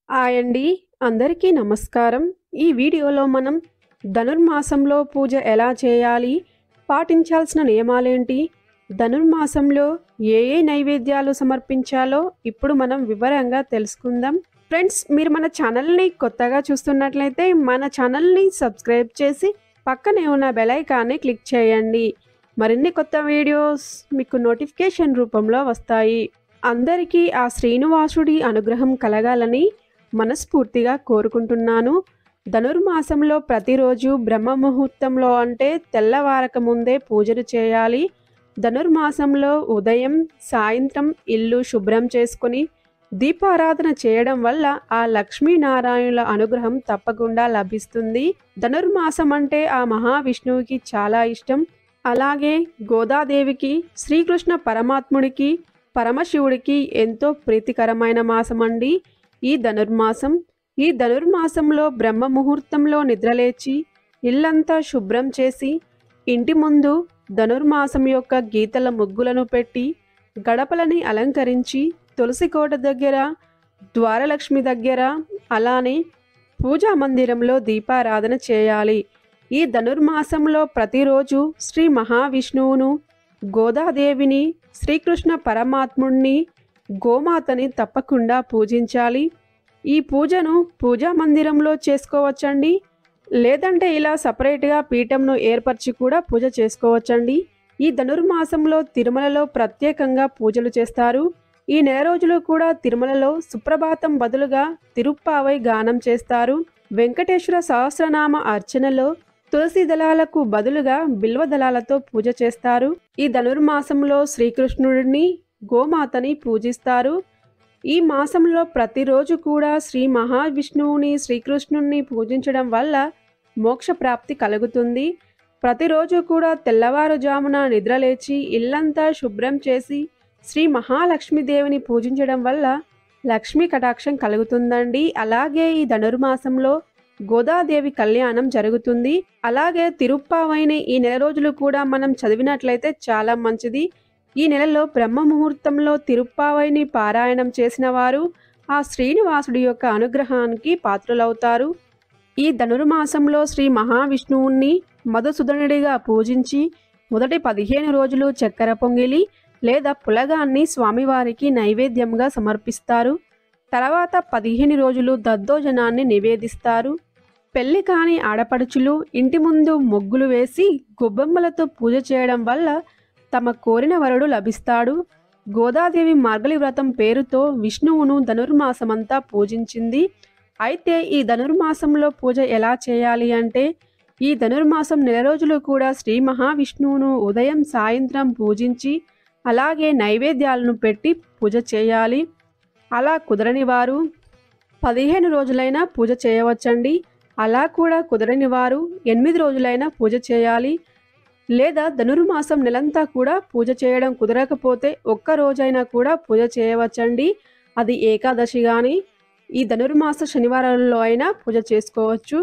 hi అండి అందరికీ నమస్కారం ఈ వీడియోలో మనం ధనుర్మాసంలో పూజ ఎలా చేయాలి పాటించాల్సిన నియమాలేంటి ధనుర్మాసంలో ఏ ఏ నైవేద్యాలు సమర్పించాలో ఇప్పుడు మనం వివరంగా తెలుసుకుందాం ఫ్రెండ్స్ మీరు మన ఛానల్ని కొత్తగా చూస్తున్నట్లయితే మన ఛానల్ని సబ్స్క్రైబ్ చేసి పక్కనే ఉన్న బెల్ ఐకాన్ని క్లిక్ చేయండి మరిన్ని కొత్త వీడియోస్ మీకు నోటిఫికేషన్ రూపంలో వస్తాయి అందరికీ ఆ శ్రీనివాసుడి అనుగ్రహం కలగాలని మనస్ఫూర్తిగా కోరుకుంటున్నాను ధనుర్మాసంలో ప్రతిరోజు బ్రహ్మ ముహూర్తంలో అంటే తెల్లవారక ముందే పూజలు చేయాలి ధనుర్మాసంలో ఉదయం సాయంత్రం ఇల్లు శుభ్రం చేసుకొని దీపారాధన చేయడం వల్ల ఆ లక్ష్మీనారాయణుల అనుగ్రహం తప్పకుండా లభిస్తుంది ధనుర్మాసం అంటే ఆ మహావిష్ణువుకి చాలా ఇష్టం అలాగే గోదాదేవికి శ్రీకృష్ణ పరమాత్ముడికి పరమశివుడికి ఎంతో ప్రీతికరమైన మాసం అండి ఈ ధనుర్మాసం ఈ ధనుర్మాసంలో బ్రహ్మ ముహూర్తంలో నిద్రలేచి ఇల్లంతా శుభ్రం చేసి ఇంటి ముందు ధనుర్మాసం యొక్క గీతల ముగ్గులను పెట్టి గడపలని అలంకరించి తులసి కోట దగ్గర ద్వారలక్ష్మి దగ్గర అలానే పూజా మందిరంలో దీపారాధన చేయాలి ఈ ధనుర్మాసంలో ప్రతిరోజు శ్రీ మహావిష్ణువును గోదాదేవిని శ్రీకృష్ణ పరమాత్ముడిని గోమాతని తప్పకుండా పూజించాలి ఈ పూజను పూజా మందిరంలో చేసుకోవచ్చండి లేదంటే ఇలా సపరేట్గా పీఠంను ఏర్పరిచి కూడా పూజ చేసుకోవచ్చండి ఈ ధనుర్మాసంలో తిరుమలలో ప్రత్యేకంగా పూజలు చేస్తారు ఈ నెల రోజులు కూడా తిరుమలలో సుప్రభాతం బదులుగా తిరుప్పావై గానం చేస్తారు వెంకటేశ్వర సహస్రనామ అర్చనలో తులసి దళాలకు బదులుగా బిల్వ దళాలతో పూజ చేస్తారు ఈ ధనుర్మాసంలో శ్రీకృష్ణుడిని గోమాతని పూజిస్తారు ఈ మాసంలో ప్రతిరోజు కూడా శ్రీ మహావిష్ణువుని శ్రీకృష్ణుణ్ణి పూజించడం వల్ల మోక్ష ప్రాప్తి కలుగుతుంది ప్రతిరోజు కూడా తెల్లవారుజామున నిద్రలేచి ఇల్లంతా శుభ్రం చేసి శ్రీ మహాలక్ష్మీదేవిని పూజించడం వల్ల లక్ష్మీ కటాక్షం కలుగుతుందండి అలాగే ఈ ధనుర్మాసంలో గోదాదేవి కళ్యాణం జరుగుతుంది అలాగే తిరుప్పావైన ఈ నెల రోజులు కూడా మనం చదివినట్లయితే చాలా మంచిది ఈ నెలలో బ్రహ్మ ముహూర్తంలో తిరుప్పావైని పారాయణం చేసిన వారు ఆ శ్రీనివాసుడి యొక్క అనుగ్రహానికి పాత్రులవుతారు ఈ ధనుర్మాసంలో శ్రీ మహావిష్ణువుని మధుసూదనుడిగా పూజించి మొదటి పదిహేను రోజులు చక్కెర పొంగిలి లేదా పులగాన్ని స్వామివారికి నైవేద్యంగా సమర్పిస్తారు తర్వాత పదిహేను రోజులు దద్దోజనాన్ని నివేదిస్తారు పెళ్లి కాని ఆడపడుచులు ఇంటి ముందు ముగ్గులు వేసి గొబ్బెమ్మలతో పూజ చేయడం వల్ల తమ కోరిన వరుడు లభిస్తాడు గోదాదేవి మార్గలి వ్రతం పేరుతో విష్ణువును ధనుర్మాసమంతా పూజించింది అయితే ఈ ధనుర్మాసంలో పూజ ఎలా చేయాలి అంటే ఈ ధనుర్మాసం నెల రోజులు కూడా శ్రీ మహావిష్ణువును ఉదయం సాయంత్రం పూజించి అలాగే నైవేద్యాలను పెట్టి పూజ చేయాలి అలా కుదరని వారు పదిహేను రోజులైనా పూజ చేయవచ్చండి అలా కూడా కుదరని వారు ఎనిమిది రోజులైనా పూజ చేయాలి లేదా ధనుర్మాసం నెలంతా కూడా పూజ చేయడం కుదరకపోతే ఒక్క రోజైనా కూడా పూజ చేయవచ్చండి అది ఏకాదశి కానీ ఈ ధనుర్మాస శనివారాలలో అయినా పూజ చేసుకోవచ్చు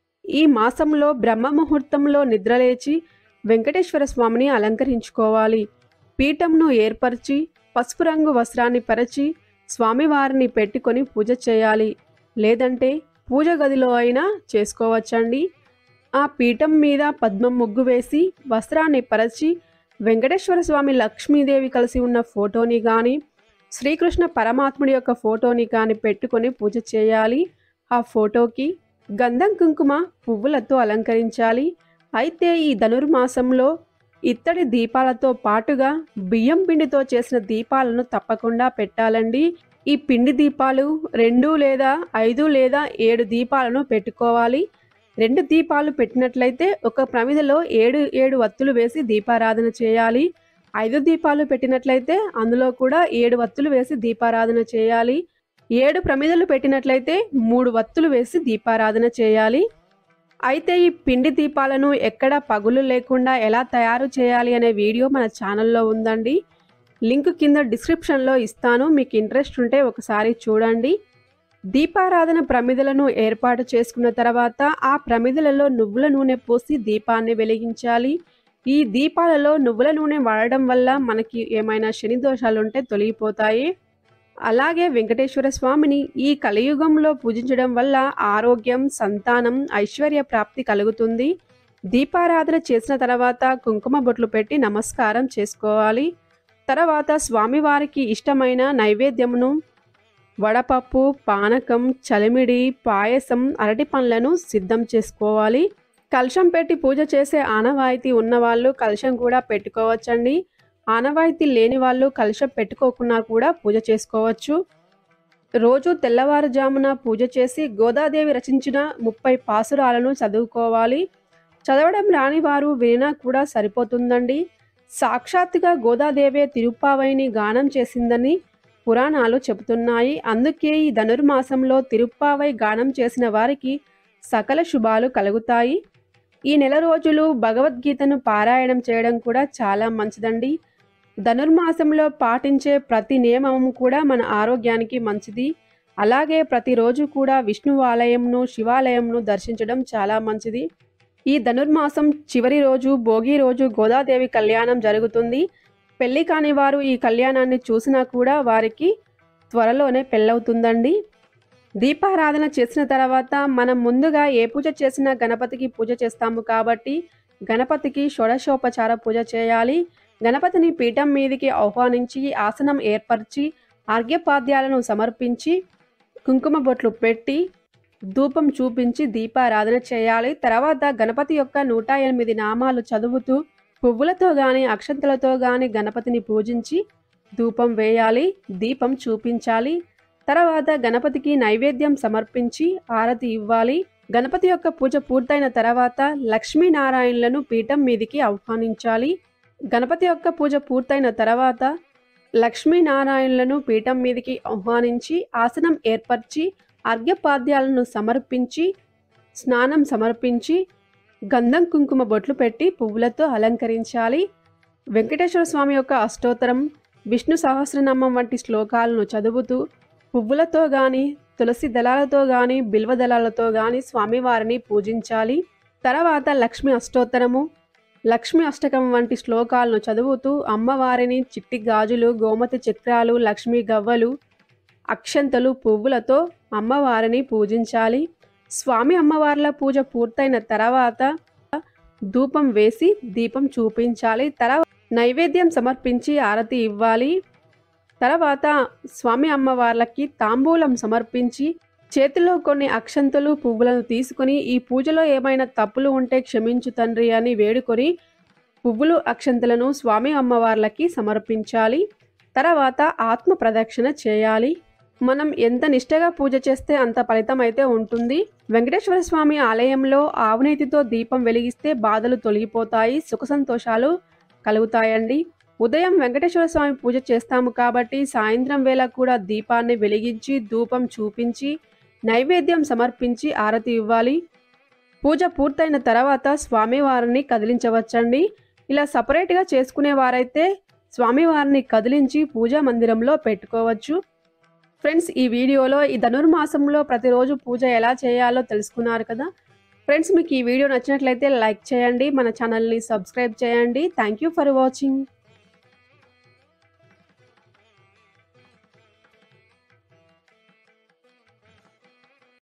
ఈ మాసంలో బ్రహ్మ ముహూర్తంలో నిద్రలేచి వెంకటేశ్వర స్వామిని అలంకరించుకోవాలి పీఠంను ఏర్పరిచి పసుపు రంగు వస్త్రాన్ని పరిచి స్వామివారిని పెట్టుకొని పూజ చేయాలి లేదంటే పూజ గదిలో అయినా చేసుకోవచ్చండి ఆ పీఠం మీద పద్మం ముగ్గు వేసి వస్త్రాన్ని పరచి వెంకటేశ్వర స్వామి లక్ష్మీదేవి కలిసి ఉన్న ఫోటోని కానీ శ్రీకృష్ణ పరమాత్ముడి యొక్క ఫోటోని కానీ పెట్టుకొని పూజ చేయాలి ఆ ఫోటోకి గంధం కుంకుమ పువ్వులతో అలంకరించాలి అయితే ఈ ధనుర్మాసంలో ఇత్తడి దీపాలతో పాటుగా బియ్యం పిండితో చేసిన దీపాలను తప్పకుండా పెట్టాలండి ఈ పిండి దీపాలు రెండు లేదా ఐదు లేదా ఏడు దీపాలను పెట్టుకోవాలి రెండు దీపాలు పెట్టినట్లయితే ఒక ప్రమిదలో ఏడు ఏడు వత్తులు వేసి దీపారాధన చేయాలి ఐదు దీపాలు పెట్టినట్లయితే అందులో కూడా ఏడు వత్తులు వేసి దీపారాధన చేయాలి ఏడు ప్రమిదలు పెట్టినట్లయితే మూడు వత్తులు వేసి దీపారాధన చేయాలి అయితే ఈ పిండి దీపాలను ఎక్కడ పగులు లేకుండా ఎలా తయారు చేయాలి అనే వీడియో మన ఛానల్లో ఉందండి లింక్ కింద డిస్క్రిప్షన్లో ఇస్తాను మీకు ఇంట్రెస్ట్ ఉంటే ఒకసారి చూడండి దీపారాధన ప్రమిదలను ఏర్పాటు చేసుకున్న తర్వాత ఆ ప్రమిదలలో నువ్వుల నూనె పోసి దీపాన్ని వెలిగించాలి ఈ దీపాలలో నువ్వుల నూనె వాడడం వల్ల మనకి ఏమైనా శని దోషాలు ఉంటే తొలగిపోతాయి అలాగే వెంకటేశ్వర స్వామిని ఈ కలియుగంలో పూజించడం వల్ల ఆరోగ్యం సంతానం ఐశ్వర్య ప్రాప్తి కలుగుతుంది దీపారాధన చేసిన తర్వాత కుంకుమ బొట్లు పెట్టి నమస్కారం చేసుకోవాలి తర్వాత స్వామివారికి ఇష్టమైన నైవేద్యమును వడపప్పు పానకం చలిమిడి పాయసం అరటి పండ్లను సిద్ధం చేసుకోవాలి కలశం పెట్టి పూజ చేసే ఆనవాయితీ ఉన్నవాళ్ళు కలశం కూడా పెట్టుకోవచ్చండి ఆనవాయితీ లేని వాళ్ళు కలశం పెట్టుకోకుండా కూడా పూజ చేసుకోవచ్చు రోజు తెల్లవారుజామున పూజ చేసి గోదాదేవి రచించిన ముప్పై పాసురాలను చదువుకోవాలి చదవడం రాని వారు వినా కూడా సరిపోతుందండి సాక్షాత్తుగా గోదాదేవే తిరుప్పావైని గానం చేసిందని పురాణాలు చెబుతున్నాయి అందుకే ఈ ధనుర్మాసంలో తిరుప్పావై గానం చేసిన వారికి సకల శుభాలు కలుగుతాయి ఈ నెల రోజులు భగవద్గీతను పారాయణం చేయడం కూడా చాలా మంచిదండి ధనుర్మాసంలో పాటించే ప్రతి నియమం కూడా మన ఆరోగ్యానికి మంచిది అలాగే ప్రతిరోజు కూడా విష్ణు ఆలయంను శివాలయంను దర్శించడం చాలా మంచిది ఈ ధనుర్మాసం చివరి రోజు భోగి రోజు గోదాదేవి కళ్యాణం జరుగుతుంది పెళ్లి కాని వారు ఈ కళ్యాణాన్ని చూసినా కూడా వారికి త్వరలోనే పెళ్ళవుతుందండి దీపారాధన చేసిన తర్వాత మనం ముందుగా ఏ పూజ చేసినా గణపతికి పూజ చేస్తాము కాబట్టి గణపతికి షోడశోపచార పూజ చేయాలి గణపతిని పీఠం మీదికి ఆహ్వానించి ఆసనం ఏర్పరిచి ఆర్ఘ్యపాద్యాలను సమర్పించి కుంకుమ బొట్లు పెట్టి ధూపం చూపించి దీపారాధన చేయాలి తర్వాత గణపతి యొక్క నూట ఎనిమిది నామాలు చదువుతూ పువ్వులతో గాని అక్షంతలతో గాని గణపతిని పూజించి ధూపం వేయాలి దీపం చూపించాలి తర్వాత గణపతికి నైవేద్యం సమర్పించి ఆరతి ఇవ్వాలి గణపతి యొక్క పూజ పూర్తయిన తర్వాత లక్ష్మీనారాయణలను పీఠం మీదికి ఆహ్వానించాలి గణపతి యొక్క పూజ పూర్తయిన తర్వాత లక్ష్మీనారాయణలను పీఠం మీదికి ఆహ్వానించి ఆసనం ఏర్పరిచి అర్ఘ్యపాద్యాలను సమర్పించి స్నానం సమర్పించి గంధం కుంకుమ బొట్లు పెట్టి పువ్వులతో అలంకరించాలి వెంకటేశ్వర స్వామి యొక్క అష్టోత్తరం విష్ణు సహస్రనామం వంటి శ్లోకాలను చదువుతూ పువ్వులతో గాని తులసి దళాలతో గాని బిల్వ దళాలతో గాని స్వామివారిని పూజించాలి తర్వాత లక్ష్మి అష్టోత్తరము లక్ష్మి అష్టకం వంటి శ్లోకాలను చదువుతూ అమ్మవారిని చిట్టి గాజులు గోమతి చక్రాలు లక్ష్మీ గవ్వలు అక్షంతలు పువ్వులతో అమ్మవారిని పూజించాలి స్వామి అమ్మవార్ల పూజ పూర్తయిన తర్వాత ధూపం వేసి దీపం చూపించాలి తర్వాత నైవేద్యం సమర్పించి ఆరతి ఇవ్వాలి తర్వాత స్వామి అమ్మవార్లకి తాంబూలం సమర్పించి చేతిలో కొన్ని అక్షంతలు పువ్వులను తీసుకొని ఈ పూజలో ఏమైనా తప్పులు ఉంటే క్షమించు తండ్రి అని వేడుకొని పువ్వులు అక్షంతలను స్వామి అమ్మవార్లకి సమర్పించాలి తర్వాత ఆత్మ ప్రదక్షిణ చేయాలి మనం ఎంత నిష్టగా పూజ చేస్తే అంత ఫలితం అయితే ఉంటుంది వెంకటేశ్వర స్వామి ఆలయంలో ఆవునేతితో దీపం వెలిగిస్తే బాధలు తొలగిపోతాయి సుఖ సంతోషాలు కలుగుతాయండి ఉదయం వెంకటేశ్వర స్వామి పూజ చేస్తాము కాబట్టి సాయంత్రం వేళ కూడా దీపాన్ని వెలిగించి ధూపం చూపించి నైవేద్యం సమర్పించి ఆరతి ఇవ్వాలి పూజ పూర్తయిన తర్వాత స్వామివారిని కదిలించవచ్చండి ఇలా సపరేట్గా చేసుకునేవారైతే స్వామివారిని కదిలించి పూజా మందిరంలో పెట్టుకోవచ్చు ఫ్రెండ్స్ ఈ వీడియోలో ఈ ధనుర్మాసంలో ప్రతిరోజు పూజ ఎలా చేయాలో తెలుసుకున్నారు కదా ఫ్రెండ్స్ మీకు ఈ వీడియో నచ్చినట్లయితే లైక్ చేయండి మన ఛానల్ని సబ్స్క్రైబ్ చేయండి థ్యాంక్ యూ ఫర్ వాచింగ్